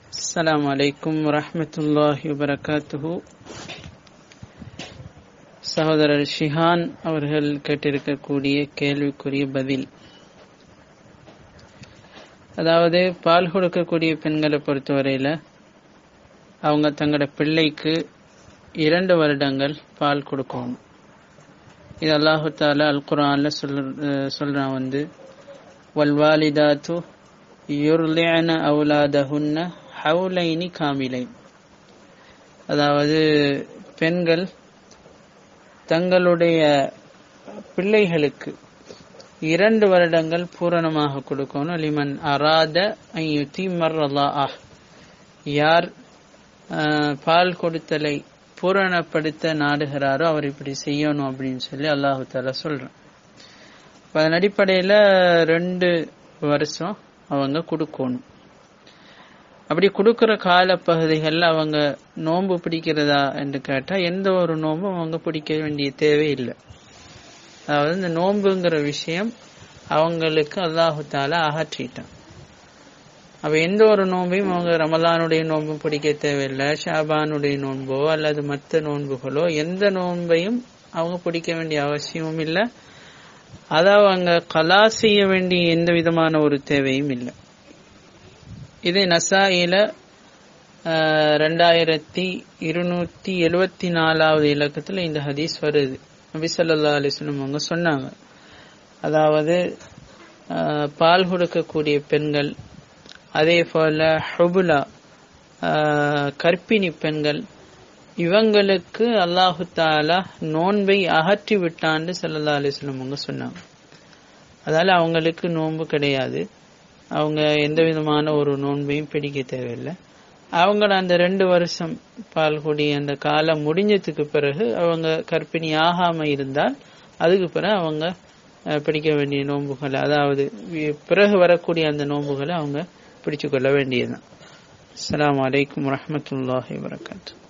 السلام عليكم ورحمة الله وبركاته சகோதரர் ஷிஹான் அவர்கள் கேட்டிருக்கக்கூடிய கேள்விக்குரிய பதில் அதாவது பால் கொடுக்கக்கூடிய பெண்களை பொறுத்தவரையில அவங்க தங்களோட பிள்ளைக்கு இரண்டு வருடங்கள் பால் கொடுக்கணும் இது அல்லாஹு தாலா அல் குரான்ல சொல் சொல்றான் வந்து வல்வாலிதாத்து யுர்லியன அவுலாதஹுன்ன ஹவுலைனி காமிலை அதாவது பெண்கள் தங்களுடைய பிள்ளைகளுக்கு இரண்டு வருடங்கள் பூரணமாக கொடுக்கணும் லிமன் அராத ஐயுத்தி மர்ரலா யார் பால் கொடுத்தலை பூரணப்படுத்த நாடுகிறாரோ அவர் இப்படி செய்யணும் அப்படின்னு சொல்லி அல்லாஹு தாலா சொல்றான் அதன் அடிப்படையில ரெண்டு வருஷம் அவங்க கொடுக்கணும் அப்படி கொடுக்கிற கால பகுதிகளில் அவங்க நோன்பு பிடிக்கிறதா என்று கேட்டா எந்த ஒரு நோன்பும் அவங்க பிடிக்க வேண்டிய தேவையில்லை அதாவது இந்த நோன்புங்கிற விஷயம் அவங்களுக்கு அல்லாஹு தாலா அகற்றிட்டான் அப்ப எந்த ஒரு நோன்பையும் அவங்க ரமலானுடைய நோன்பும் பிடிக்க தேவையில்லை ஷாபானுடைய நோன்போ அல்லது மற்ற நோன்புகளோ எந்த நோன்பையும் அவங்க பிடிக்க வேண்டிய அவசியமும் இல்லை அதை அவங்க கலா செய்ய வேண்டிய எந்த விதமான ஒரு தேவையும் இல்லை இது நசாயில ரெண்டாயிரத்தி இருநூத்தி எழுவத்தி நாலாவது இலக்கத்துல இந்த ஹதீஸ் வருது நபி சொல்லா அலிஸ்லம் அவங்க சொன்னாங்க அதாவது பால் கொடுக்கக்கூடிய பெண்கள் அதே போல ஹுபுலா கற்பிணி பெண்கள் இவங்களுக்கு அல்லாஹு தாலா நோன்பை அகற்றி விட்டான்னு சல்லா அலிஸ்லம் அவங்க சொன்னாங்க அதால அவங்களுக்கு நோன்பு கிடையாது அவங்க எந்த விதமான ஒரு நோன்பையும் பிடிக்க தேவையில்லை அவங்கள அந்த ரெண்டு வருஷம் பால் குடி அந்த காலம் முடிஞ்சதுக்கு பிறகு அவங்க கற்பிணி ஆகாம இருந்தால் அதுக்கு பிறகு அவங்க பிடிக்க வேண்டிய நோன்புகள் அதாவது பிறகு வரக்கூடிய அந்த நோன்புகளை அவங்க பிடிச்சு கொள்ள வேண்டியதுதான் அஸ்லாம் வலைக்கம் வரமத்துல்லாஹி வரகாத்து